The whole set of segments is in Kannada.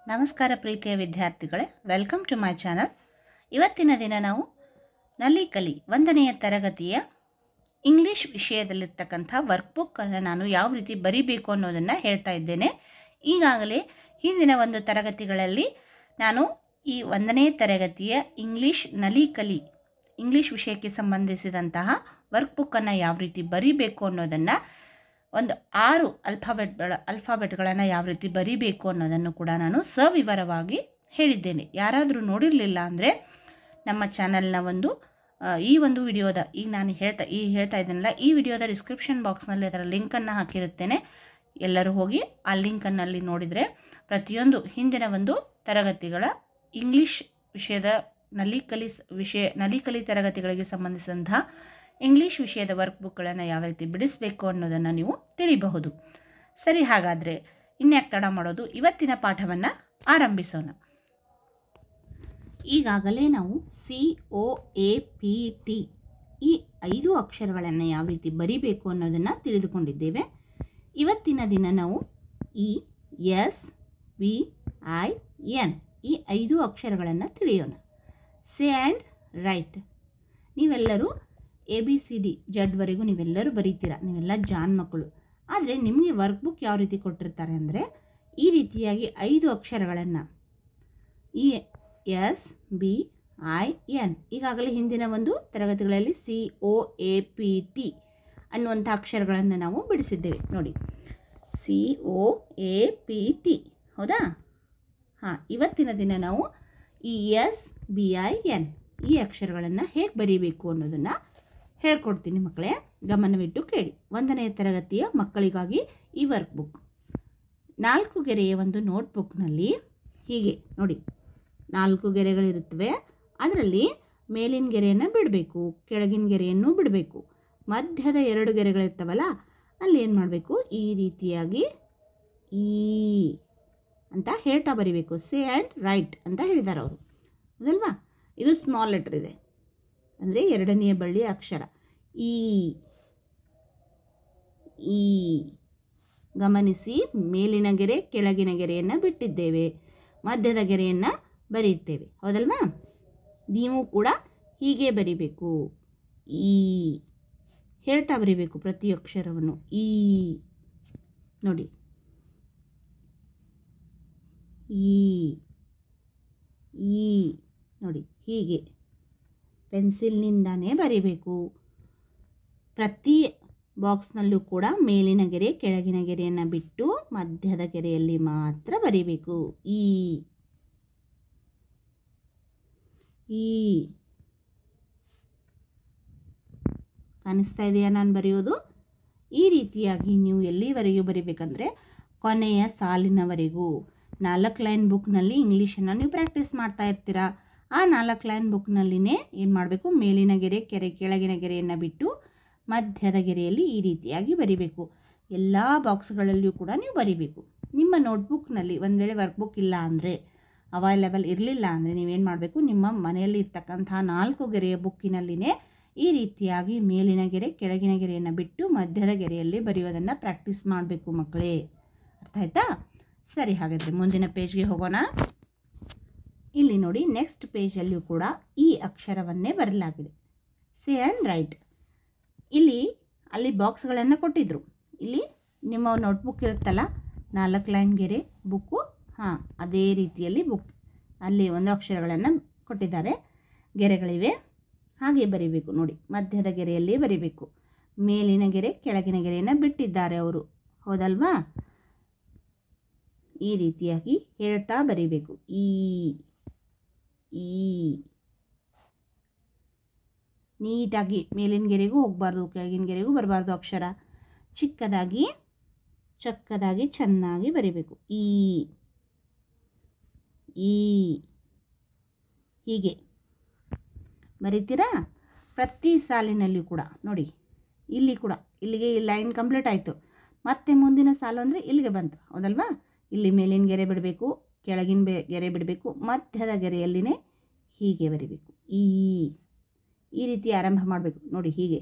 ನಮಸ್ಕಾರ ಪ್ರೀತಿಯ ವಿದ್ಯಾರ್ಥಿಗಳೇ ವೆಲ್ಕಮ್ ಟು ಮೈ ಚಾನಲ್ ಇವತ್ತಿನ ದಿನ ನಾವು ನಲ್ಲಿ ಕಲಿ ಒಂದನೆಯ ತರಗತಿಯ ಇಂಗ್ಲಿಷ್ ವಿಷಯದಲ್ಲಿರ್ತಕ್ಕಂಥ ವರ್ಕ್ಬುಕ್ಕನ್ನು ನಾನು ಯಾವ ರೀತಿ ಬರಿಬೇಕು ಅನ್ನೋದನ್ನು ಹೇಳ್ತಾ ಇದ್ದೇನೆ ಈಗಾಗಲೇ ಹಿಂದಿನ ಒಂದು ತರಗತಿಗಳಲ್ಲಿ ನಾನು ಈ ಒಂದನೇ ತರಗತಿಯ ಇಂಗ್ಲಿಷ್ ನಲಿ ಕಲಿ ಇಂಗ್ಲಿಷ್ ವಿಷಯಕ್ಕೆ ಸಂಬಂಧಿಸಿದಂತಹ ವರ್ಕ್ಬುಕ್ಕನ್ನು ಯಾವ ರೀತಿ ಬರಿಬೇಕು ಅನ್ನೋದನ್ನು ಒಂದು ಆರು ಅಲ್ಫಾಬೆಟ್ಗಳ ಅಲ್ಫಾಬೆಟ್ಗಳನ್ನು ಯಾವ ರೀತಿ ಬರಿಬೇಕು ಅನ್ನೋದನ್ನು ಕೂಡ ನಾನು ಸವಿವರವಾಗಿ ಹೇಳಿದ್ದೇನೆ ಯಾರಾದರೂ ನೋಡಿರಲಿಲ್ಲ ಅಂದರೆ ನಮ್ಮ ಚಾನಲ್ನ ಒಂದು ಆ, ಈ ಒಂದು ವಿಡಿಯೋದ ಈಗ ನಾನು ಹೇಳ್ತಾ ಈ ಹೇಳ್ತಾ ಇದ್ದೀನಲ್ಲ ಈ ವಿಡಿಯೋದ ಡಿಸ್ಕ್ರಿಪ್ಷನ್ ಬಾಕ್ಸ್ನಲ್ಲಿ ಅದರ ಲಿಂಕನ್ನು ಹಾಕಿರುತ್ತೇನೆ ಎಲ್ಲರೂ ಹೋಗಿ ಆ ಲಿಂಕನ್ನಲ್ಲಿ ನೋಡಿದರೆ ಪ್ರತಿಯೊಂದು ಹಿಂದಿನ ಒಂದು ತರಗತಿಗಳ ಇಂಗ್ಲಿಷ್ ವಿಷಯದ ನಲಿಕಲಿ ವಿಷಯ ನಲಿಕಲಿ ತರಗತಿಗಳಿಗೆ ಸಂಬಂಧಿಸಿದಂತಹ ಇಂಗ್ಲಿಷ್ ವಿಷಯದ ವರ್ಕ್ಬುಕ್ಗಳನ್ನು ಯಾವ ರೀತಿ ಬಿಡಿಸಬೇಕು ಅನ್ನೋದನ್ನು ನೀವು ತಿಳಿಬಹುದು ಸರಿ ಹಾಗಾದರೆ ಇನ್ಯಾಕೆ ತಡ ಮಾಡೋದು ಇವತ್ತಿನ ಪಾಠವನ್ನು ಆರಂಭಿಸೋಣ ಈಗಾಗಲೇ ನಾವು C O A P T ಈ ಐದು ಅಕ್ಷರಗಳನ್ನು ಯಾವ ರೀತಿ ಬರಿಬೇಕು ಅನ್ನೋದನ್ನು ತಿಳಿದುಕೊಂಡಿದ್ದೇವೆ ಇವತ್ತಿನ ದಿನ ನಾವು E S B I N ಈ ಐದು ಅಕ್ಷರಗಳನ್ನು ತಿಳಿಯೋಣ ಸೇ ಆ್ಯಂಡ್ ರೈಟ್ ನೀವೆಲ್ಲರೂ ಎ ಬಿ ಸಿ ಡಿ ಜಡ್ವರೆಗೂ ನೀವೆಲ್ಲರೂ ಬರೀತೀರಾ ನೀವೆಲ್ಲ ಜಾನ್ ಮಕ್ಕಳು ಆದರೆ ನಿಮಗೆ ವರ್ಕ್ಬುಕ್ ಯಾವ ರೀತಿ ಕೊಟ್ಟಿರ್ತಾರೆ ಅಂದರೆ ಈ ರೀತಿಯಾಗಿ ಐದು ಅಕ್ಷರಗಳನ್ನು E S B I N ಈಗಾಗಲೇ ಹಿಂದಿನ ಒಂದು ತರಗತಿಗಳಲ್ಲಿ C O A P T ಅನ್ನುವಂಥ ಅಕ್ಷರಗಳನ್ನು ನಾವು ಬಿಡಿಸಿದ್ದೇವೆ ನೋಡಿ C O A P T ಹೌದಾ ಹಾಂ ಇವತ್ತಿನ ದಿನ ನಾವು E S B I N ಈ ಅಕ್ಷರಗಳನ್ನು ಹೇಗೆ ಬರೀಬೇಕು ಅನ್ನೋದನ್ನು ಹೇಳ್ಕೊಡ್ತೀನಿ ಮಕ್ಕಳೇ ಗಮನವಿಟ್ಟು ಕೇಳಿ ಒಂದನೆಯ ತರಗತಿಯ ಮಕ್ಕಳಿಗಾಗಿ ಈ ವರ್ಕ್ ಬುಕ್ ನಾಲ್ಕು ಗೆರೆಯ ಒಂದು ನೋಟ್ಬುಕ್ನಲ್ಲಿ ಹೀಗೆ ನೋಡಿ ನಾಲ್ಕು ಗೆರೆಗಳಿರುತ್ತವೆ ಅದರಲ್ಲಿ ಮೇಲಿನ ಗೆರೆಯನ್ನು ಬಿಡಬೇಕು ಕೆಳಗಿನ ಗೆರೆಯನ್ನು ಬಿಡಬೇಕು ಮಧ್ಯದ ಎರಡು ಗೆರೆಗಳಿರ್ತವಲ್ಲ ಅಲ್ಲಿ ಏನು ಮಾಡಬೇಕು ಈ ರೀತಿಯಾಗಿ ಈ ಅಂತ ಹೇಳ್ತಾ ಬರಿಬೇಕು ಸೇ ಆ್ಯಂಡ್ ರೈಟ್ ಅಂತ ಹೇಳಿದ್ದಾರೆ ಅವರು ಹೌದಲ್ವಾ ಇದು ಸ್ಮಾಲ್ ಲೆಟರ್ ಇದೆ ಅಂದರೆ ಎರಡನೆಯ ಬಳ್ಳಿಯ ಅಕ್ಷರ ಈ ಈ ಗಮನಿಸಿ ಮೇಲಿನ ಗೆರೆ ಕೆಳಗಿನ ಗೆರೆಯನ್ನು ಬಿಟ್ಟಿದ್ದೇವೆ ಮಧ್ಯದ ಗೆರೆಯನ್ನು ಬರೆಯುತ್ತೇವೆ ಹೌದಲ್ವಾ ನೀವು ಕೂಡ ಹೀಗೆ ಬರಿಬೇಕು ಈ ಹೇಳ್ತಾ ಬರಿಬೇಕು ಪ್ರತಿ ಅಕ್ಷರವನ್ನು ಈ ನೋಡಿ ಈ ಈ ನೋಡಿ ಹೀಗೆ ಪೆನ್ಸಿಲ್ನಿಂದಾನೇ ಬರಿಬೇಕು ಪ್ರತಿ ಬಾಕ್ಸ್ನಲ್ಲೂ ಕೂಡ ಮೇಲಿನ ಗೆರೆ ಕೆಳಗಿನ ಗೆರೆಯನ್ನು ಬಿಟ್ಟು ಮಧ್ಯದ ಗೆರೆಯಲ್ಲಿ ಮಾತ್ರ ಬರಿಬೇಕು ಈ ಈ ಕಾಣಿಸ್ತಾ ಇದೆಯಾ ನಾನು ಬರೆಯೋದು ಈ ರೀತಿಯಾಗಿ ನೀವು ಎಲ್ಲಿವರೆಗೂ ಬರಿಬೇಕಂದ್ರೆ ಕೊನೆಯ ಸಾಲಿನವರೆಗೂ ನಾಲ್ಕು ಲೈನ್ ಬುಕ್ನಲ್ಲಿ ಇಂಗ್ಲೀಷನ್ನು ನೀವು ಪ್ರಾಕ್ಟೀಸ್ ಮಾಡ್ತಾ ಇರ್ತೀರಾ ಆ ನಾಲ್ಕು ಲೈನ್ ಬುಕ್ನಲ್ಲಿನೇ ಏನು ಮಾಡಬೇಕು ಮೇಲಿನ ಗೆರೆ ಕೆರೆ ಕೆಳಗಿನ ಗೆರೆಯನ್ನು ಬಿಟ್ಟು ಮಧ್ಯದ ಗೆರೆಯಲ್ಲಿ ಈ ರೀತಿಯಾಗಿ ಬರಿಬೇಕು ಎಲ್ಲ ಬಾಕ್ಸ್ಗಳಲ್ಲಿಯೂ ಕೂಡ ನೀವು ಬರಿಬೇಕು ನಿಮ್ಮ ನೋಟ್ಬುಕ್ನಲ್ಲಿ ಒಂದು ವೇಳೆ ವರ್ಕ್ಬುಕ್ ಇಲ್ಲ ಅಂದರೆ ಅವೈಲೇಬಲ್ ಇರಲಿಲ್ಲ ಅಂದರೆ ನೀವೇನು ಮಾಡಬೇಕು ನಿಮ್ಮ ಮನೆಯಲ್ಲಿ ಇರ್ತಕ್ಕಂಥ ನಾಲ್ಕು ಗೆರೆಯ ಬುಕ್ಕಿನಲ್ಲಿನೇ ಈ ರೀತಿಯಾಗಿ ಮೇಲಿನ ಗೆರೆ ಕೆಳಗಿನ ಗೆರೆಯನ್ನು ಬಿಟ್ಟು ಮಧ್ಯದ ಗೆರೆಯಲ್ಲಿ ಬರೆಯೋದನ್ನು ಪ್ರಾಕ್ಟೀಸ್ ಮಾಡಬೇಕು ಮಕ್ಕಳೇ ಅರ್ಥ ಆಯ್ತಾ ಸರಿ ಹಾಗಾದರೆ ಮುಂದಿನ ಪೇಜ್ಗೆ ಹೋಗೋಣ ಇಲ್ಲಿ ನೋಡಿ ನೆಕ್ಸ್ಟ್ ಪೇಜಲ್ಲಿಯೂ ಕೂಡ ಈ ಅಕ್ಷರವನ್ನೇ ಬರಲಾಗಿದೆ ಸೇ ಆ್ಯಂಡ್ ರೈಟ್ ಇಲ್ಲಿ ಅಲ್ಲಿ ಬಾಕ್ಸ್ಗಳನ್ನು ಕೊಟ್ಟಿದ್ದರು ಇಲ್ಲಿ ನಿಮ್ಮ ನೋಟ್ಬುಕ್ ಇರುತ್ತಲ್ಲ ನಾಲ್ಕು ಲೈನ್ ಗೆರೆ ಬುಕ್ಕು ಹಾಂ ಅದೇ ರೀತಿಯಲ್ಲಿ ಬುಕ್ ಅಲ್ಲಿ ಒಂದು ಅಕ್ಷರಗಳನ್ನು ಕೊಟ್ಟಿದ್ದಾರೆ ಗೆರೆಗಳಿವೆ ಹಾಗೆ ಬರಿಬೇಕು ನೋಡಿ ಮಧ್ಯದ ಗೆರೆಯಲ್ಲಿ ಬರಿಬೇಕು ಮೇಲಿನ ಗೆರೆ ಕೆಳಗಿನ ಗೆರೆಯನ್ನು ಬಿಟ್ಟಿದ್ದಾರೆ ಅವರು ಹೌದಲ್ವಾ ಈ ರೀತಿಯಾಗಿ ಹೇಳ್ತಾ ಬರಿಬೇಕು ಈ ಈ ನೀಟಾಗಿ ಮೇಲಿನ ಗೆರೆಗೂ ಹೋಗಬಾರ್ದು ಕೆಳಗಿನ ಗೆರೆಗೂ ಬರಬಾರ್ದು ಅಕ್ಷರ ಚಿಕ್ಕದಾಗಿ ಚಕ್ಕದಾಗಿ ಚೆನ್ನಾಗಿ ಬರಿಬೇಕು ಈ ಈ ಹೀಗೆ ಬರಿತೀರಾ ಪ್ರತಿ ಸಾಲಿನಲ್ಲಿಯೂ ಕೂಡ ನೋಡಿ ಇಲ್ಲಿ ಕೂಡ ಇಲ್ಲಿಗೆ ಈ ಲೈನ್ ಕಂಪ್ಲೀಟ್ ಆಯಿತು ಮತ್ತೆ ಮುಂದಿನ ಸಾಲು ಅಂದರೆ ಇಲ್ಲಿಗೆ ಬಂತು ಹೌದಲ್ವಾ ಇಲ್ಲಿ ಮೇಲಿನ ಗೆರೆ ಬಿಡಬೇಕು ಕೆಳಗಿನ ಬೆ ಗೆರೆ ಬಿಡಬೇಕು ಮಧ್ಯದ ಗೆರೆಯಲ್ಲಿನೇ ಹೀಗೆ ಬರಿಬೇಕು ಈ ಈ ರೀತಿ ಆರಂಭ ಮಾಡಬೇಕು ನೋಡಿ ಹೀಗೆ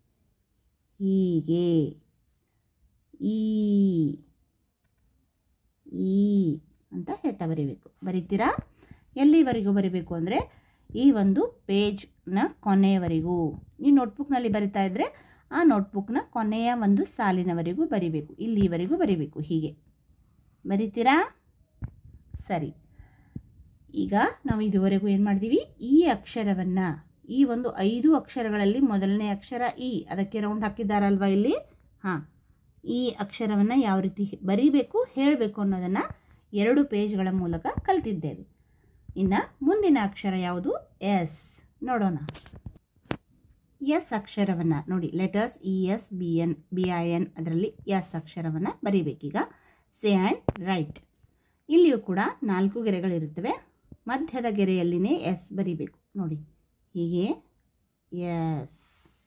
ಹೀಗೆ ಈ ಈ ಅಂತ ಹೇಳ್ತಾ ಬರೀಬೇಕು ಬರೀತೀರಾ ಎಲ್ಲಿವರೆಗೂ ಬರೀಬೇಕು ಅಂದರೆ ಈ ಒಂದು ಪೇಜ್ನ ಕೊನೆಯವರೆಗೂ ಈ ನೋಟ್ಬುಕ್ನಲ್ಲಿ ಬರಿತಾ ಇದ್ದರೆ ಆ ನೋಟ್ಬುಕ್ನ ಕೊನೆಯ ಒಂದು ಸಾಲಿನವರೆಗೂ ಬರಿಬೇಕು ಇಲ್ಲಿವರೆಗೂ ಬರಿಬೇಕು ಹೀಗೆ ಬರಿತೀರಾ ಸರಿ ಈಗ ನಾವು ಇದುವರೆಗೂ ಏನು ಮಾಡಿದ್ದೀವಿ ಈ ಅಕ್ಷರವನ್ನು ಈ ಒಂದು ಐದು ಅಕ್ಷರಗಳಲ್ಲಿ ಮೊದಲನೇ ಅಕ್ಷರ ಇ ಅದಕ್ಕೆ ರೌಂಡ್ ಹಾಕಿದ್ದಾರಲ್ವ ಇಲ್ಲಿ ಹಾಂ ಈ ಅಕ್ಷರವನ್ನು ಯಾವ ರೀತಿ ಬರೀಬೇಕು ಹೇಳಬೇಕು ಅನ್ನೋದನ್ನು ಎರಡು ಪೇಜ್ಗಳ ಮೂಲಕ ಕಲ್ತಿದ್ದೇವೆ ಇನ್ನು ಮುಂದಿನ ಅಕ್ಷರ ಯಾವುದು ಎಸ್ ನೋಡೋಣ ಎಸ್ ಅಕ್ಷರವನ್ನು ನೋಡಿ letters E S B N B I N ಅದರಲ್ಲಿ ಎಸ್ ಅಕ್ಷರವನ್ನು ಬರೀಬೇಕೀಗ ಸೇ ಆ್ಯಂಡ್ ರೈಟ್ ಇಲ್ಲಿಯೂ ಕೂಡ ನಾಲ್ಕು ಗೆರೆಗಳಿರುತ್ತವೆ ಮಧ್ಯದ ಗೆರೆಯಲ್ಲಿನೇ ಎಸ್ ಬರೀಬೇಕು ನೋಡಿ ಹೀಗೆ ಎಸ್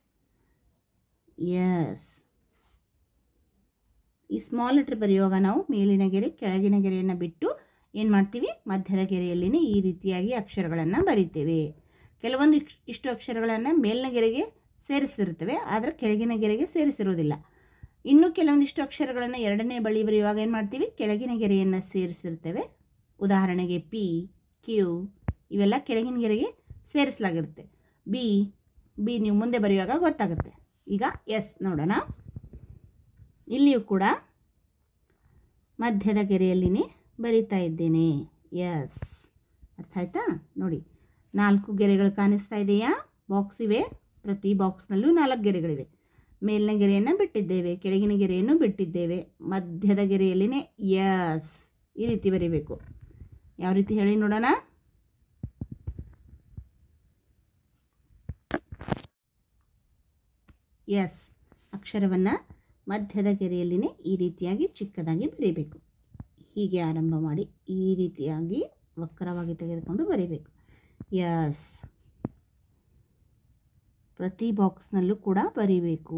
ಎಸ್ ಈ ಸ್ಮಾಲ್ ಲೆಟರ್ ಬರೆಯುವಾಗ ನಾವು ಮೇಲಿನ ಗೆರೆ ಕೆಳಗಿನ ಗೆರೆಯನ್ನು ಬಿಟ್ಟು ಏನು ಮಾಡ್ತೀವಿ ಮಧ್ಯದ ಗೆರೆಯಲ್ಲಿನೇ ಈ ರೀತಿಯಾಗಿ ಅಕ್ಷರಗಳನ್ನು ಬರಿತೇವೆ ಕೆಲವೊಂದು ಇಕ್ಷ್- ಇಷ್ಟು ಅಕ್ಷರಗಳನ್ನು ಮೇಲಿನ ಗೆರೆಗೆ ಸೇರಿಸಿರುತ್ತವೆ ಆದರೆ ಕೆಳಗಿನ ಗೆರೆಗೆ ಸೇರಿಸಿರುವುದಿಲ್ಲ ಇನ್ನು ಕೆಲವೊಂದಿಷ್ಟು ಅಕ್ಷರಗಳನ್ನು ಎರಡನೇ ಬಳಿ ಬರೆಯುವಾಗ ಏನು ಮಾಡ್ತೀವಿ ಕೆಳಗಿನ ಗೆರೆಯನ್ನು ಸೇರಿಸಿರ್ತೇವೆ ಉದಾಹರಣೆಗೆ ಪಿ ಕ್ಯೂ ಇವೆಲ್ಲ ಕೆಳಗಿನ ಗೆರೆಗೆ ಸೇರಿಸಲಾಗಿರುತ್ತೆ ಬಿ ಬಿ ನೀವು ಮುಂದೆ ಬರೆಯುವಾಗ ಗೊತ್ತಾಗುತ್ತೆ ಈಗ ಎಸ್ ನೋಡೋಣ ಇಲ್ಲಿಯೂ ಕೂಡ ಮಧ್ಯದ ಗೆರೆಯಲ್ಲಿನೇ ಬರಿತಾ ಇದ್ದೇನೆ ಎಸ್ ಅರ್ಥ ಆಯ್ತಾ ನೋಡಿ ನಾಲ್ಕು ಗೆರೆಗಳು ಕಾಣಿಸ್ತಾ ಇದೆಯಾ ಬಾಕ್ಸ್ ಇವೆ ಪ್ರತಿ ಬಾಕ್ಸ್ನಲ್ಲೂ ನಾಲ್ಕು ಗೆರೆಗಳಿವೆ ಮೇಲಿನ ಗೆರೆಯನ್ನು ಬಿಟ್ಟಿದ್ದೇವೆ ಕೆಳಗಿನ ಗೆರೆಯನ್ನು ಬಿಟ್ಟಿದ್ದೇವೆ ಮಧ್ಯದ ಗೆರೆಯಲ್ಲಿನೇ ಎಸ್ ಈ ರೀತಿ ಬರೀಬೇಕು ಯಾವ ರೀತಿ ಹೇಳಿ ನೋಡೋಣ ಎಸ್ ಅಕ್ಷರವನ್ನು ಮಧ್ಯದ ಗೆರೆಯಲ್ಲಿನೇ ಈ ರೀತಿಯಾಗಿ ಚಿಕ್ಕದಾಗಿ ಬರೀಬೇಕು ಹೀಗೆ ಆರಂಭ ಮಾಡಿ ಈ ರೀತಿಯಾಗಿ ವಕ್ರವಾಗಿ ತೆಗೆದುಕೊಂಡು ಬರೀಬೇಕು ಎಸ್ ಪ್ರತಿ ಬಾಕ್ಸ್ನಲ್ಲೂ ಕೂಡ ಬರೀಬೇಕು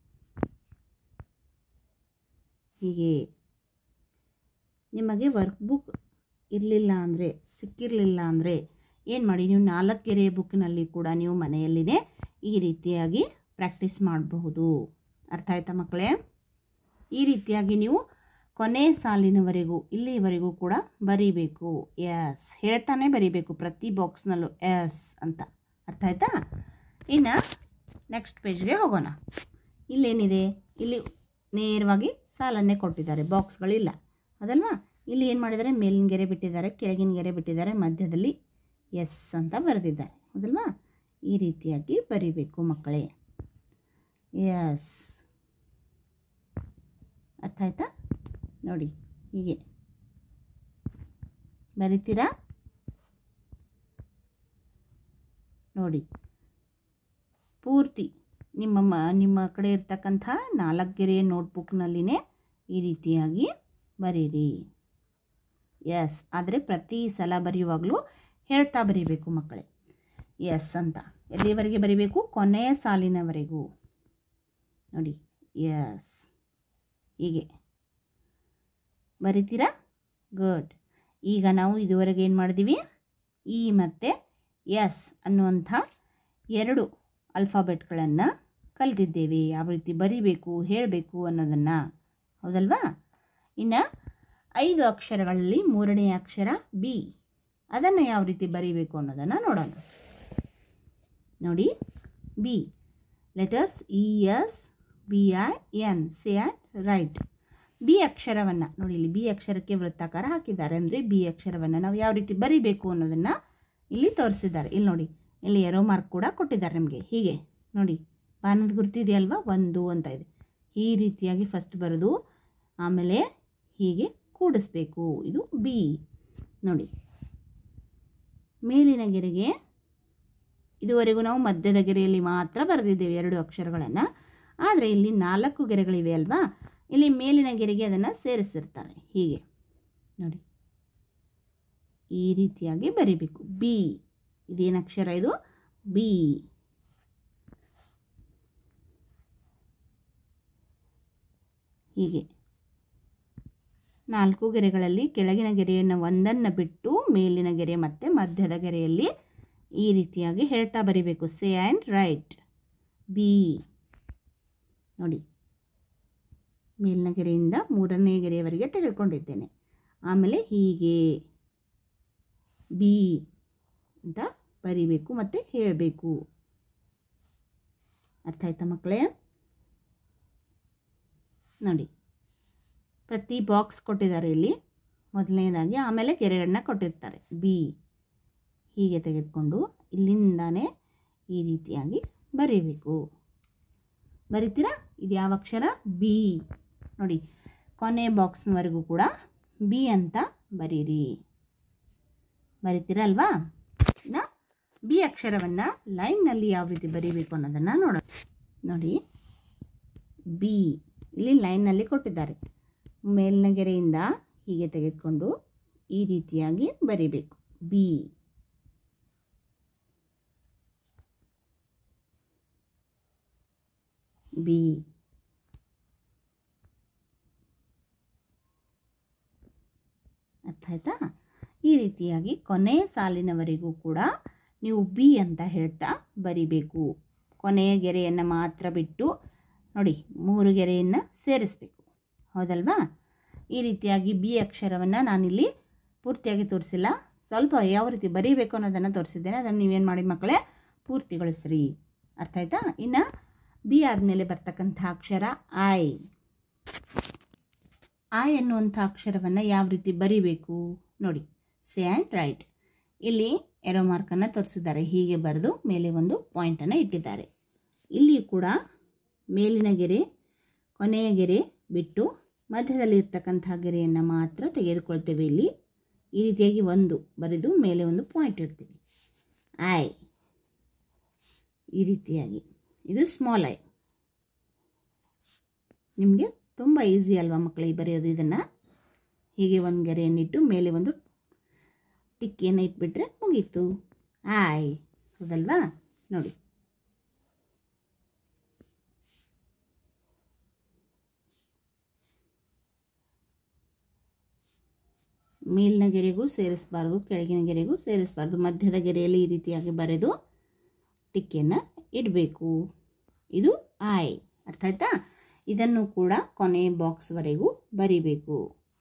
ಹೀಗೆ ನಿಮಗೆ ವರ್ಕ್ ಬುಕ್ ಇರಲಿಲ್ಲ ಅಂದರೆ ಸಿಕ್ಕಿರಲಿಲ್ಲ ಅಂದರೆ ಏನು ಮಾಡಿ ನೀವು ನಾಲ್ಕು ಗೆರೆಯ ಬುಕ್ಕಿನಲ್ಲಿ ಕೂಡ ನೀವು ಮನೆಯಲ್ಲಿನೇ ಈ ರೀತಿಯಾಗಿ ಪ್ರಾಕ್ಟೀಸ್ ಮಾಡಬಹುದು ಅರ್ಥ ಆಯ್ತಾ ಮಕ್ಕಳೇ ಈ ರೀತಿಯಾಗಿ ನೀವು ಕೊನೆ ಸಾಲಿನವರೆಗೂ ಇಲ್ಲಿವರೆಗೂ ಕೂಡ ಬರೀಬೇಕು ಎಸ್ ಹೇಳ್ತಾನೆ ಬರೀಬೇಕು ಪ್ರತಿ ಬಾಕ್ಸ್ನಲ್ಲೂ ಎಸ್ ಅಂತ ಅರ್ಥ ಆಯ್ತಾ ಇನ್ನು ನೆಕ್ಸ್ಟ್ ಪೇಜ್ಗೆ ಹೋಗೋಣ ಇಲ್ಲೇನಿದೆ ಇಲ್ಲಿ ನೇರವಾಗಿ ಸಾಲನ್ನೇ ಕೊಟ್ಟಿದ್ದಾರೆ ಬಾಕ್ಸ್ಗಳಿಲ್ಲ ಅದಲ್ವಾ ಇಲ್ಲಿ ಏನು ಮಾಡಿದ್ದಾರೆ ಮೇಲಿನ ಗೆರೆ ಬಿಟ್ಟಿದ್ದಾರೆ ಕೆಳಗಿನ ಗೆರೆ ಬಿಟ್ಟಿದ್ದಾರೆ ಮಧ್ಯದಲ್ಲಿ ಎಸ್ ಅಂತ ಬರೆದಿದ್ದಾರೆ ಹೌದಲ್ವಾ ಈ ರೀತಿಯಾಗಿ ಬರಿಬೇಕು ಮಕ್ಕಳೇ ಎಸ್ ಅರ್ಥ ಆಯ್ತಾ ನೋಡಿ ಹೀಗೆ ಬರಿತೀರಾ ನೋಡಿ ಪೂರ್ತಿ ನಿಮ್ಮ ಮ ನಿಮ್ಮ ಕಡೆ ಇರ್ತಕ್ಕಂಥ ನಾಲ್ಕು ಗೆರೆಯ ನೋಟ್ಬುಕ್ನಲ್ಲಿನೇ ಈ ರೀತಿಯಾಗಿ ಬರೀರಿ ಎಸ್ ಆದರೆ ಪ್ರತಿ ಸಲ ಬರೆಯುವಾಗಲೂ ಹೇಳ್ತಾ ಬರೀಬೇಕು ಮಕ್ಕಳೇ ಎಸ್ ಅಂತ ಎಲ್ಲಿವರೆಗೆ ಬರೀಬೇಕು ಕೊನೆಯ ಸಾಲಿನವರೆಗೂ ನೋಡಿ ಎಸ್ ಹೀಗೆ ಬರಿತೀರಾ ಗುಡ್ ಈಗ ನಾವು ಇದುವರೆಗೆ ಏನು ಮಾಡಿದ್ದೀವಿ ಇ ಮತ್ತು ಎಸ್ ಅನ್ನುವಂಥ ಎರಡು ಅಲ್ಫಾಬೆಟ್ಗಳನ್ನು ಕಲಿತಿದ್ದೇವೆ ಯಾವ ರೀತಿ ಬರಿಬೇಕು ಹೇಳಬೇಕು ಅನ್ನೋದನ್ನು ಹೌದಲ್ವಾ ಇನ್ನು ಐದು ಅಕ್ಷರಗಳಲ್ಲಿ ಮೂರನೇ ಅಕ್ಷರ ಬಿ ಅದನ್ನು ಯಾವ ರೀತಿ ಬರೀಬೇಕು ಅನ್ನೋದನ್ನು ನೋಡೋಣ ನೋಡಿ B letters E S B I N say and write B ಅಕ್ಷರವನ್ನು ನೋಡಿ ಇಲ್ಲಿ ಬಿ ಅಕ್ಷರಕ್ಕೆ ವೃತ್ತಾಕಾರ ಹಾಕಿದ್ದಾರೆ ಅಂದರೆ ಬಿ ಅಕ್ಷರವನ್ನು ನಾವು ಯಾವ ರೀತಿ ಬರಿಬೇಕು ಅನ್ನೋದನ್ನು ಇಲ್ಲಿ ತೋರಿಸಿದ್ದಾರೆ ಇಲ್ಲಿ ನೋಡಿ ಇಲ್ಲಿ ಎರೋ ಮಾರ್ಕ್ ಕೂಡ ಕೊಟ್ಟಿದ್ದಾರೆ ನಮಗೆ ಹೀಗೆ ನೋಡಿ ಬಾನದ ಗುರುತಿದೆಯಲ್ವಾ ಒಂದು ಅಂತ ಇದೆ ಈ ರೀತಿಯಾಗಿ ಫಸ್ಟ್ ಬರೋದು ಆಮೇಲೆ ಹೀಗೆ ಕೂಡಿಸ್ಬೇಕು ಇದು ಬಿ ನೋಡಿ ಮೇಲಿನ ಗೆರೆಗೆ ಇದುವರೆಗೂ ನಾವು ಮಧ್ಯದ ಗೆರೆಯಲ್ಲಿ ಮಾತ್ರ ಬರೆದಿದ್ದೇವೆ ಎರಡು ಅಕ್ಷರಗಳನ್ನು ಆದರೆ ಇಲ್ಲಿ ನಾಲ್ಕು ಗೆರೆಗಳಿವೆ ಅಲ್ವಾ ಇಲ್ಲಿ ಮೇಲಿನ ಗೆರೆಗೆ ಅದನ್ನು ಸೇರಿಸಿರ್ತಾರೆ ಹೀಗೆ ನೋಡಿ ಈ ರೀತಿಯಾಗಿ ಬರಿಬೇಕು ಬಿ ಇದೇನು ಅಕ್ಷರ ಇದು ಬಿ ಹೀಗೆ ನಾಲ್ಕು ಗೆರೆಗಳಲ್ಲಿ ಕೆಳಗಿನ ಗೆರೆಯನ್ನು ಒಂದನ್ನು ಬಿಟ್ಟು ಮೇಲಿನ ಗೆರೆ ಮತ್ತು ಮಧ್ಯದ ಗೆರೆಯಲ್ಲಿ ಈ ರೀತಿಯಾಗಿ ಹೇಳ್ತಾ ಬರಿಬೇಕು ಸೇ ಆ್ಯಂಡ್ ರೈಟ್ ಬಿ ನೋಡಿ ಮೇಲಿನ ಗೆರೆಯಿಂದ ಮೂರನೇ ಗೆರೆಯವರೆಗೆ ತೆಗೆದುಕೊಂಡಿದ್ದೇನೆ ಆಮೇಲೆ ಹೀಗೆ ಬಿ ಅಂತ ಬರಿಬೇಕು ಮತ್ತು ಹೇಳಬೇಕು ಅರ್ಥ ಆಯ್ತಾ ಮಕ್ಕಳೇ ನೋಡಿ ಪ್ರತಿ ಬಾಕ್ಸ್ ಕೊಟ್ಟಿದ್ದಾರೆ ಇಲ್ಲಿ ಮೊದಲನೇದಾಗಿ ಆಮೇಲೆ ಗೆರೆಗಳನ್ನ ಕೊಟ್ಟಿರ್ತಾರೆ ಬಿ ಹೀಗೆ ತೆಗೆದುಕೊಂಡು ಇಲ್ಲಿಂದಾನೇ ಈ ರೀತಿಯಾಗಿ ಬರೀಬೇಕು ಬರಿತೀರಾ ಇದು ಯಾವ ಅಕ್ಷರ ಬಿ ನೋಡಿ ಕೊನೆ ಬಾಕ್ಸ್ನವರೆಗೂ ಕೂಡ ಬಿ ಅಂತ ಬರೀರಿ ಬರಿತೀರಾ ಅಲ್ವಾ ಇನ್ನು ಬಿ ಅಕ್ಷರವನ್ನು ಲೈನ್ನಲ್ಲಿ ಯಾವ ರೀತಿ ಬರೀಬೇಕು ಅನ್ನೋದನ್ನು ನೋಡೋಣ ನೋಡಿ ಬಿ ಇಲ್ಲಿ ಲೈನ್ನಲ್ಲಿ ಕೊಟ್ಟಿದ್ದಾರೆ ಮೇಲಿನ ಗೆರೆಯಿಂದ ಹೀಗೆ ತೆಗೆದುಕೊಂಡು ಈ ರೀತಿಯಾಗಿ ಬರೀಬೇಕು ಬಿ ಬಿ ಅರ್ಥ ಆಯ್ತಾ ಈ ರೀತಿಯಾಗಿ ಕೊನೆಯ ಸಾಲಿನವರೆಗೂ ಕೂಡ ನೀವು ಬಿ ಅಂತ ಹೇಳ್ತಾ ಬರಿಬೇಕು ಕೊನೆಯ ಗೆರೆಯನ್ನು ಮಾತ್ರ ಬಿಟ್ಟು ನೋಡಿ ಮೂರು ಗೆರೆಯನ್ನು ಸೇರಿಸಬೇಕು ಹೌದಲ್ವಾ ಈ ರೀತಿಯಾಗಿ ಬಿ ಅಕ್ಷರವನ್ನು ನಾನಿಲ್ಲಿ ಪೂರ್ತಿಯಾಗಿ ತೋರಿಸಿಲ್ಲ ಸ್ವಲ್ಪ ಯಾವ ರೀತಿ ಬರೀಬೇಕು ಅನ್ನೋದನ್ನು ತೋರಿಸಿದ್ದೇನೆ ಅದನ್ನು ನೀವೇನು ಮಾಡಿ ಮಕ್ಕಳೇ ಪೂರ್ತಿಗೊಳಿಸ್ರಿ ಅರ್ಥ ಆಯ್ತಾ ಇನ್ನು ಬಿ ಆದಮೇಲೆ ಬರ್ತಕ್ಕಂಥ ಅಕ್ಷರ ಐ ಐ ಅನ್ನುವಂಥ ಅಕ್ಷರವನ್ನು ಯಾವ ರೀತಿ ಬರಿಬೇಕು ನೋಡಿ ಸೇ ಆ್ಯಂಡ್ ರೈಟ್ ಇಲ್ಲಿ ಎರೋ ಮಾರ್ಕನ್ನು ತೋರಿಸಿದ್ದಾರೆ ಹೀಗೆ ಬರೆದು ಮೇಲೆ ಒಂದು ಪಾಯಿಂಟನ್ನು ಇಟ್ಟಿದ್ದಾರೆ ಇಲ್ಲಿ ಕೂಡ ಮೇಲಿನ ಗೆರೆ ಕೊನೆಯ ಗೆರೆ ಬಿಟ್ಟು ಮಧ್ಯದಲ್ಲಿ ಇರ್ತಕ್ಕಂಥ ಗೆರೆಯನ್ನು ಮಾತ್ರ ತೆಗೆದುಕೊಳ್ತೇವೆ ಇಲ್ಲಿ ಈ ರೀತಿಯಾಗಿ ಒಂದು ಬರೆದು ಮೇಲೆ ಒಂದು ಪಾಯಿಂಟ್ ಇಡ್ತೀವಿ ಐ ಈ ರೀತಿಯಾಗಿ ಇದು ಸ್ಮಾಲ್ ಐ ನಿಮಗೆ ತುಂಬ ಈಸಿ ಅಲ್ವಾ ಮಕ್ಕಳಿಗೆ ಬರೆಯೋದು ಇದನ್ನು ಹೀಗೆ ಒಂದು ಗೆರೆಯನ್ನಿಟ್ಟು ಮೇಲೆ ಒಂದು ಟಿಕ್ಕಿಯನ್ನು ಇಟ್ಬಿಟ್ರೆ ಮುಗೀತು ಆಯ್ ಹೌದಲ್ವಾ ನೋಡಿ ಮೇಲಿನ ಗೆರೆಗೂ ಸೇರಿಸಬಾರ್ದು ಕೆಳಗಿನ ಗೆರೆಗೂ ಸೇರಿಸಬಾರ್ದು ಮಧ್ಯದ ಗೆರೆಯಲ್ಲಿ ಈ ರೀತಿಯಾಗಿ ಬರೆದು ಟಿಕ್ಕಿಯನ್ನು ಇಡಬೇಕು ಇದು ಆಯ್ ಅರ್ಥ ಆಯ್ತಾ ಇದನ್ನು ಕೂಡ ಕೊನೆ ಬಾಕ್ಸ್ವರೆಗೂ ಬರಿಬೇಕು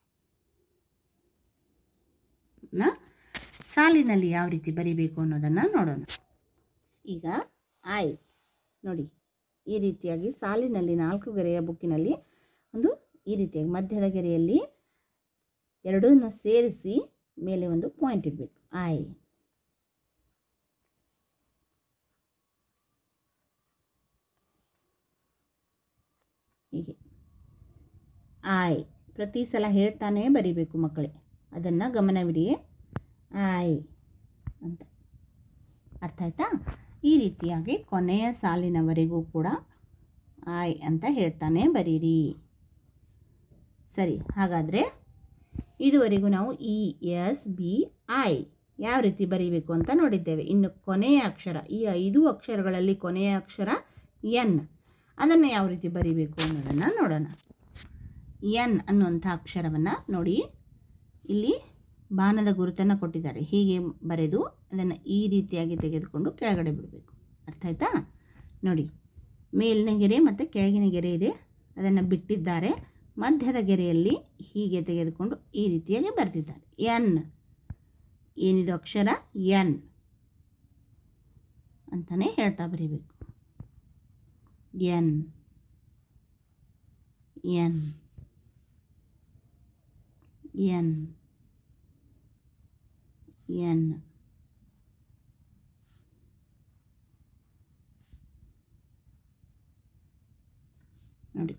ನ ಸಾಲಿನಲ್ಲಿ ಯಾವ ರೀತಿ ಬರಿಬೇಕು ಅನ್ನೋದನ್ನು ನೋಡೋಣ ಈಗ ಐ ನೋಡಿ ಈ ರೀತಿಯಾಗಿ ಸಾಲಿನಲ್ಲಿ ನಾಲ್ಕು ಗೆರೆಯ ಬುಕ್ಕಿನಲ್ಲಿ ಒಂದು ಈ ರೀತಿಯಾಗಿ ಮಧ್ಯದ ಗೆರೆಯಲ್ಲಿ ಎರಡನ್ನು ಸೇರಿಸಿ ಮೇಲೆ ಒಂದು ಪಾಯಿಂಟ್ ಇಡಬೇಕು ಐ ಹೀಗೆ ಆಯ್ ಪ್ರತಿ ಸಲ ಹೇಳ್ತಾನೆ ಬರಿಬೇಕು ಮಕ್ಕಳೇ ಅದನ್ನು ಗಮನವಿಡಿ ಆಯ್ ಅಂತ ಅರ್ಥ ಆಯ್ತಾ ಈ ರೀತಿಯಾಗಿ ಕೊನೆಯ ಸಾಲಿನವರೆಗೂ ಕೂಡ ಆಯ್ ಅಂತ ಹೇಳ್ತಾನೆ ಬರೀರಿ ಸರಿ ಹಾಗಾದರೆ ಇದುವರೆಗೂ ನಾವು ಇ ಎಸ್ ಬಿ ಐ ಯಾವ ರೀತಿ ಬರೀಬೇಕು ಅಂತ ನೋಡಿದ್ದೇವೆ ಇನ್ನು ಕೊನೆಯ ಅಕ್ಷರ ಈ ಐದು ಅಕ್ಷರಗಳಲ್ಲಿ ಕೊನೆಯ ಅಕ್ಷರ ಎನ್ ಅದನ್ನು ಯಾವ ರೀತಿ ಬರೀಬೇಕು ಅನ್ನೋದನ್ನು ನೋಡೋಣ ಎನ್ ಅನ್ನುವಂಥ ಅಕ್ಷರವನ್ನು ನೋಡಿ ಇಲ್ಲಿ ಬಾಣದ ಗುರುತನ್ನು ಕೊಟ್ಟಿದ್ದಾರೆ ಹೀಗೆ ಬರೆದು ಅದನ್ನು ಈ ರೀತಿಯಾಗಿ ತೆಗೆದುಕೊಂಡು ಕೆಳಗಡೆ ಬಿಡಬೇಕು ಅರ್ಥ ಆಯ್ತಾ ನೋಡಿ ಮೇಲಿನ ಗೆರೆ ಮತ್ತು ಕೆಳಗಿನ ಗೆರೆ ಇದೆ ಅದನ್ನು ಬಿಟ್ಟಿದ್ದಾರೆ ಮಧ್ಯದ ಗೆರೆಯಲ್ಲಿ ಹೀಗೆ ತೆಗೆದುಕೊಂಡು ಈ ರೀತಿಯಾಗಿ ಬರೆದಿದ್ದಾರೆ ಎನ್ ಏನಿದು ಅಕ್ಷರ ಎನ್ ಅಂತಲೇ ಹೇಳ್ತಾ ಬರೀಬೇಕು ಎನ್ ಎನ್ ಎನ್ ಎನ್ ನೋಡಿ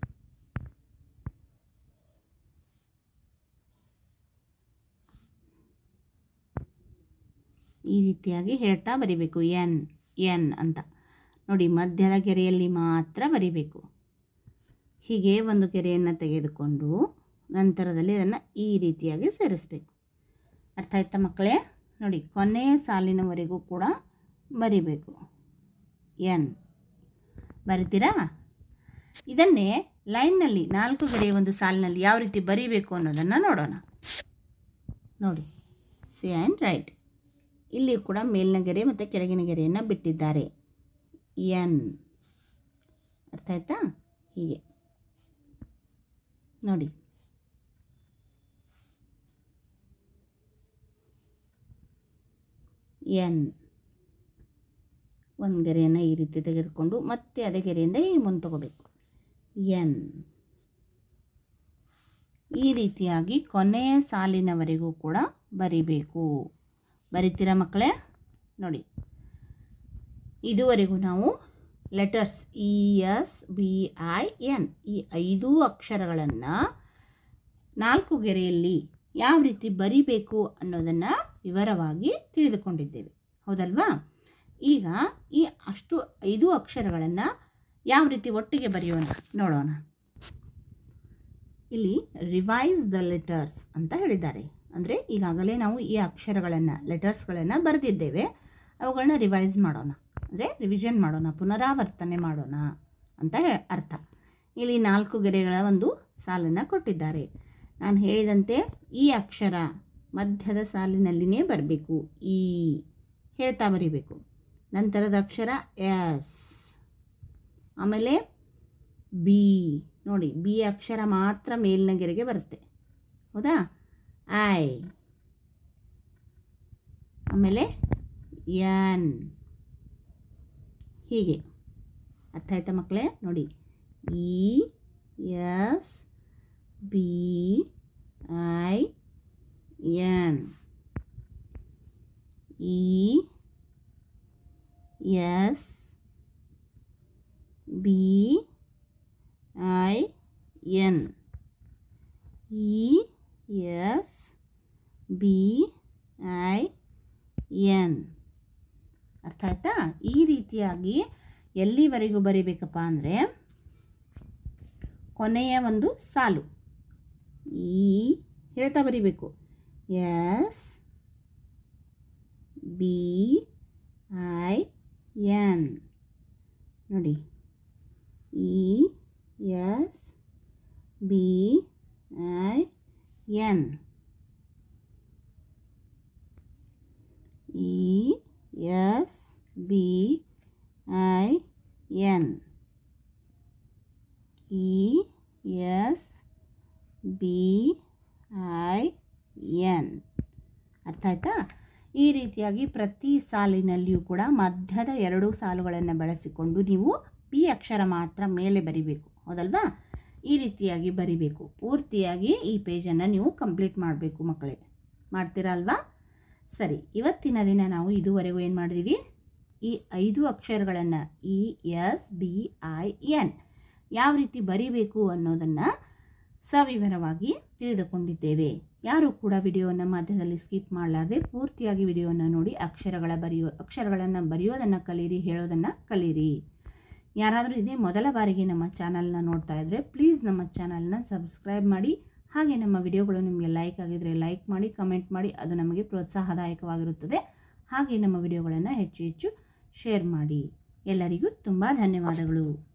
ಈ ರೀತಿಯಾಗಿ ಹೇಳ್ತಾ ಬರಿಬೇಕು ಎನ್ ಎನ್ ಅಂತ ನೋಡಿ ಮಧ್ಯದ ಗೆರೆಯಲ್ಲಿ ಮಾತ್ರ ಬರಿಬೇಕು ಹೀಗೆ ಒಂದು ಗೆರೆಯನ್ನು ತೆಗೆದುಕೊಂಡು ನಂತರದಲ್ಲಿ ಅದನ್ನು ಈ ರೀತಿಯಾಗಿ ಸೇರಿಸಬೇಕು ಅರ್ಥ ಆಯ್ತಾ ಮಕ್ಕಳೇ ನೋಡಿ ಕೊನೆಯ ಸಾಲಿನವರೆಗೂ ಕೂಡ ಬರಿಬೇಕು ಎನ್ ಬರಿತೀರಾ ಇದನ್ನೇ ಲೈನ್ನಲ್ಲಿ ನಾಲ್ಕು ಗೆರೆಯ ಒಂದು ಸಾಲಿನಲ್ಲಿ ಯಾವ ರೀತಿ ಬರೀಬೇಕು ಅನ್ನೋದನ್ನು ನೋಡೋಣ ನೋಡಿ ಸಿ ಆ್ಯಂಡ್ ರೈಟ್ ಇಲ್ಲಿ ಕೂಡ ಮೇಲಿನ ಗೆರೆ ಮತ್ತು ಕೆಳಗಿನ ಗೆರೆಯನ್ನು ಬಿಟ್ಟಿದ್ದಾರೆ ಎನ್ ಅರ್ಥ ಆಯ್ತಾ ಹೀಗೆ ನೋಡಿ ಎನ್ ಒಂದು ಗೆರೆಯನ್ನು ಈ ರೀತಿ ತೆಗೆದುಕೊಂಡು ಮತ್ತೆ ಅದೇ ಗೆರೆಯಿಂದ ಈ ಮುಂದೆ ತಗೋಬೇಕು ಎನ್ ಈ ರೀತಿಯಾಗಿ ಕೊನೆಯ ಸಾಲಿನವರೆಗೂ ಕೂಡ ಬರಿಬೇಕು ಬರಿತೀರಾ ಮಕ್ಕಳೇ ನೋಡಿ ಇದುವರೆಗೂ ನಾವು letters E S B I N ಈ ಐದು ಅಕ್ಷರಗಳನ್ನು ನಾಲ್ಕು ಗೆರೆಯಲ್ಲಿ ಯಾವ ರೀತಿ ಬರಿಬೇಕು ಅನ್ನೋದನ್ನು ವಿವರವಾಗಿ ತಿಳಿದುಕೊಂಡಿದ್ದೇವೆ ಹೌದಲ್ವಾ ಈಗ ಈ ಅಷ್ಟು ಐದು ಅಕ್ಷರಗಳನ್ನು ಯಾವ ರೀತಿ ಒಟ್ಟಿಗೆ ಬರೆಯೋಣ ನೋಡೋಣ ಇಲ್ಲಿ ರಿವೈಸ್ ದ ಲೆಟರ್ಸ್ ಅಂತ ಹೇಳಿದ್ದಾರೆ ಅಂದರೆ ಈಗಾಗಲೇ ನಾವು ಈ ಅಕ್ಷರಗಳನ್ನು ಲೆಟರ್ಸ್ಗಳನ್ನು ಬರೆದಿದ್ದೇವೆ ಅವುಗಳನ್ನ ರಿವೈಸ್ ಮಾಡೋಣ ಅಂದರೆ ರಿವಿಷನ್ ಮಾಡೋಣ ಪುನರಾವರ್ತನೆ ಮಾಡೋಣ ಅಂತ ಹೇ ಅರ್ಥ ಇಲ್ಲಿ ನಾಲ್ಕು ಗೆರೆಗಳ ಒಂದು ಸಾಲನ್ನು ಕೊಟ್ಟಿದ್ದಾರೆ ನಾನು ಹೇಳಿದಂತೆ ಈ ಅಕ್ಷರ ಮಧ್ಯದ ಸಾಲಿನಲ್ಲಿನೇ ಬರಬೇಕು ಈ ಹೇಳ್ತಾ ಬರೀಬೇಕು ನಂತರದ ಅಕ್ಷರ ಎಸ್ ಆಮೇಲೆ ಬಿ ನೋಡಿ ಬಿ ಅಕ್ಷರ ಮಾತ್ರ ಮೇಲಿನ ಗೆರೆಗೆ ಬರುತ್ತೆ ಹೌದಾ ಐ ಆಮೇಲೆ ಎನ್ ಹೀಗೆ ಅರ್ಥ ಆಯ್ತಾ ಮಕ್ಕಳೇ ನೋಡಿ E S B I N E S B I N E S B I N ಅರ್ಥ ಆಯ್ತಾ ಈ ರೀತಿಯಾಗಿ ಎಲ್ಲಿವರೆಗೂ ಬರಿಬೇಕಪ್ಪ ಅಂದರೆ ಕೊನೆಯ ಒಂದು ಸಾಲು ಈ ಹೇಳ್ತಾ ಬರಿಬೇಕು ಎಸ್ ಬಿ ಐ ಎನ್ ನೋಡಿ E S B I N E S B I N E S B I N ಅರ್ಥ ಆಯ್ತಾ ಈ ರೀತಿಯಾಗಿ ಪ್ರತಿ ಸಾಲಿನಲ್ಲಿಯೂ ಕೂಡ ಮಧ್ಯದ ಎರಡು ಸಾಲುಗಳನ್ನು ಬಳಸಿಕೊಂಡು ನೀವು ಪಿ ಅಕ್ಷರ ಮಾತ್ರ ಮೇಲೆ ಬರಿಬೇಕು ಹೌದಲ್ವಾ ಈ ರೀತಿಯಾಗಿ ಬರಿಬೇಕು ಪೂರ್ತಿಯಾಗಿ ಈ ಪೇಜನ್ನು ನೀವು ಕಂಪ್ಲೀಟ್ ಮಾಡಬೇಕು ಮಕ್ಕಳೇ ಮಾಡ್ತೀರಾ ಅಲ್ವಾ ಸರಿ ಇವತ್ತಿನ ದಿನ ನಾವು ಇದುವರೆಗೂ ಏನು ಮಾಡಿದೀವಿ ಈ ಐದು ಅಕ್ಷರಗಳನ್ನು E S B I N ಯಾವ ರೀತಿ ಬರಿಬೇಕು ಅನ್ನೋದನ್ನು ಸವಿವರವಾಗಿ ತಿಳಿದುಕೊಂಡಿದ್ದೇವೆ ಯಾರು ಕೂಡ ವಿಡಿಯೋವನ್ನು ಮಧ್ಯದಲ್ಲಿ ಸ್ಕಿಪ್ ಮಾಡಲಾರ್ದೆ ಪೂರ್ತಿಯಾಗಿ ವಿಡಿಯೋವನ್ನು ನೋಡಿ ಅಕ್ಷರಗಳ ಬರೆಯೋ ಅಕ್ಷರಗಳನ್ನು ಬರೆಯೋದನ್ನು ಕಲೀರಿ ಹೇಳೋದನ್ನು ಕಲೀರಿ ಯಾರಾದರೂ ಇದೇ ಮೊದಲ ಬಾರಿಗೆ ನಮ್ಮ ಚಾನಲ್ನ ನೋಡ್ತಾ ಇದ್ದರೆ ಪ್ಲೀಸ್ ನಮ್ಮ ಚಾನಲ್ನ ಸಬ್ಸ್ಕ್ರೈಬ್ ಮಾಡಿ ಹಾಗೆ ನಮ್ಮ ವಿಡಿಯೋಗಳು ನಿಮಗೆ ಲೈಕ್ ಆಗಿದ್ದರೆ ಲೈಕ್ ಮಾಡಿ ಕಮೆಂಟ್ ಮಾಡಿ ಅದು ನಮಗೆ ಪ್ರೋತ್ಸಾಹದಾಯಕವಾಗಿರುತ್ತದೆ ಹಾಗೆ ನಮ್ಮ ವಿಡಿಯೋಗಳನ್ನು ಹೆಚ್ಚು ಹೆಚ್ಚು ಶೇರ್ ಮಾಡಿ ಎಲ್ಲರಿಗೂ ತುಂಬ ಧನ್ಯವಾದಗಳು